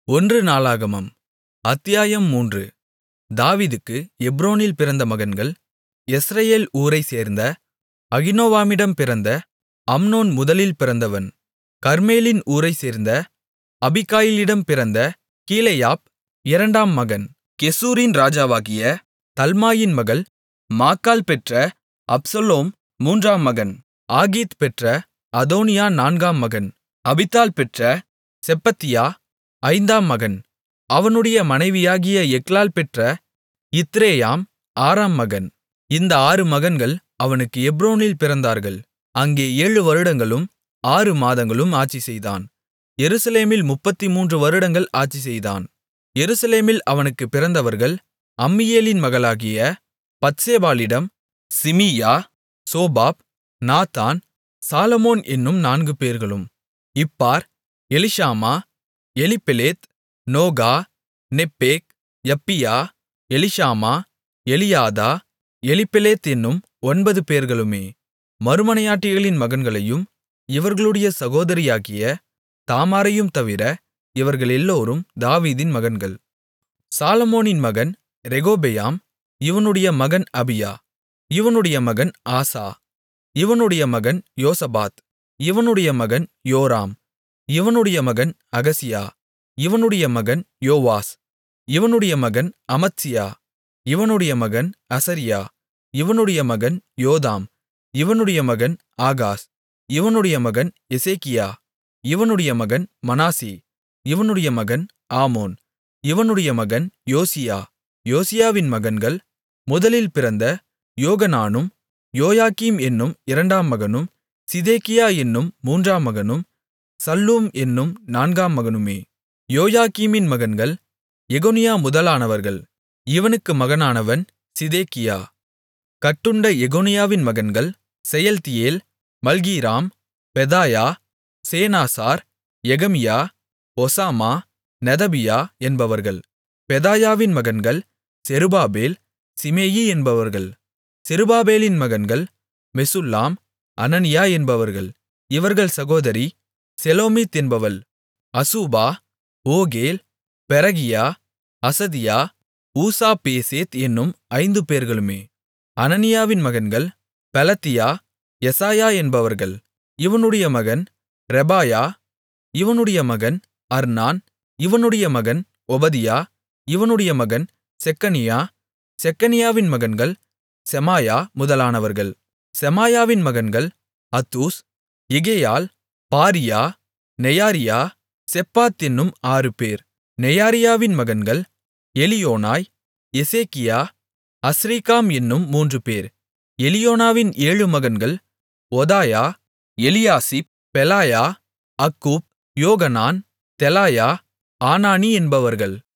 ஒன்று நாளாகமம் அத்தியாயம் மூன்று தாவீதுக்கு எப்ரோனில் பிறந்த மகன்கள் யெஸ்ரயேல் ஊரைச் சேர்ந்த அகினோவாமிடம் பிறந்த அம்னோன் முதலில் பிறந்தவன் கர்மேலின் ஊரைச் சேர்ந்த அபிகாயிலிடம் பிறந்த கீலேயாப் இரண்டாம் மகன் கெசூரின் ராஜாவாகிய தல்மாயின் மகள் மாக்காள் பெற்ற அப்சலோம் மூன்றாம் மகன் ஆகீத் பெற்ற அதோனியா நான்காம் மகன் அபித்தாள் பெற்ற செப்பத்தியா ஐந்தாம் மகன் அவனுடைய மனைவியாகிய எக்லாள் பெற்ற இத்ரேயாம் ஆறாம் மகன் இந்த ஆறு மகன்கள் அவனுக்கு எப்ரோனில் பிறந்தார்கள் அங்கே ஏழு வருடங்களும் ஆறு மாதங்களும் ஆட்சிசெய்தான் எருசலேமில் முப்பத்துமூன்று வருடங்கள் ஆட்சிசெய்தான் எருசலேமில் அவனுக்குப் பிறந்தவர்கள் அம்மியேலின் மகளாகிய பத்சேபாளிடம் சிமீயா சோபாப் நாத்தான் சாலொமோன் என்னும் நான்கு பேர்களும் Ibhar Elishama Eliphelet Nogah Nepheg Japhia Elishama Eliada Eliphelet என்னும் ஒன்பது பேர்களுமே மறுமனையாட்டிகளின் மகன்களையும் இவர்களுடைய சகோதரியாகிய தாமாரையும் தவிர இவர்களெல்லோரும் தாவீதின் மகன்கள் சாலொமோனின் மகன் ரெகொபெயாம் இவனுடைய மகன் அபியா இவனுடைய மகன் ஆசா இவனுடைய மகன் யோசபாத் இவனுடைய மகன் யோராம் இவனுடைய மகன் அகசியா இவனுடைய மகன் யோவாஸ் இவனுடைய மகன் அமத்சியா இவனுடைய மகன் அசரியா இவனுடைய மகன் யோதாம் இவனுடைய மகன் ஆகாஸ் இவனுடைய மகன் எசேக்கியா இவனுடைய மகன் மனாசே இவனுடைய மகன் ஆமோன் இவனுடைய மகன் யோசியா யோசியாவின் மகன்கள் முதலில் பிறந்த யோகனானும் யோயாக்கீம் என்னும் இரண்டாம் மகனும் சிதேக்கியா என்னும் மூன்றாம் மகனும் சல்லூம் என்னும் நான்காம் மகனுமே யோயாக்கீமின் மகன்கள் எகொனியா முதலானவர்கள் இவனுக்கு மகனானவன் சிதேக்கியா கட்டுண்ட எகொனியாவின் மகன்கள் செயல்தியேல் மல்கீராம் பெதாயா சேனாசார் எகமியா ஒசாமா நெதபியா என்பவர்கள் பெதாயாவின் மகன்கள் செருபாபேல் சிமேயி என்பவர்கள் செருபாபேலின் மகன்கள் மெசுல்லாம் அனனியா என்பவர்கள் இவர்கள் சகோதரி செலோமித் என்பவள் அசூபா ஓகேல் பெரகியா அசதியா ஊசா பேசேத் என்னும் ஐந்து பேர்களுமே அனனியாவின் மகன்கள் பெலத்தியா எசாயா என்பவர்கள் இவனுடைய மகன் ரெபாயா இவனுடைய மகன் அர்னான் இவனுடைய மகன் ஒபதியா இவனுடைய மகன் செக்கனியா செக்கனியாவின் மகன்கள் செமாயா முதலானவர்கள் செமாயாவின் மகன்கள் அத்தூஸ் எகேயால் பாரியா நெயாரியா செப்பாத் என்னும் ஆறுபேர் நெயாரியாவின் மகன்கள் எலியோனாய் எசேக்கியா அஸ்ரீக்காம் என்னும் மூன்றுபேர் எலியோனாவின் ஏழு மகன்கள் ஒதாயா எலியாசிப் பெலாயா அக்கூப் யோகனான் தெலாயா ஆனானி என்பவர்கள்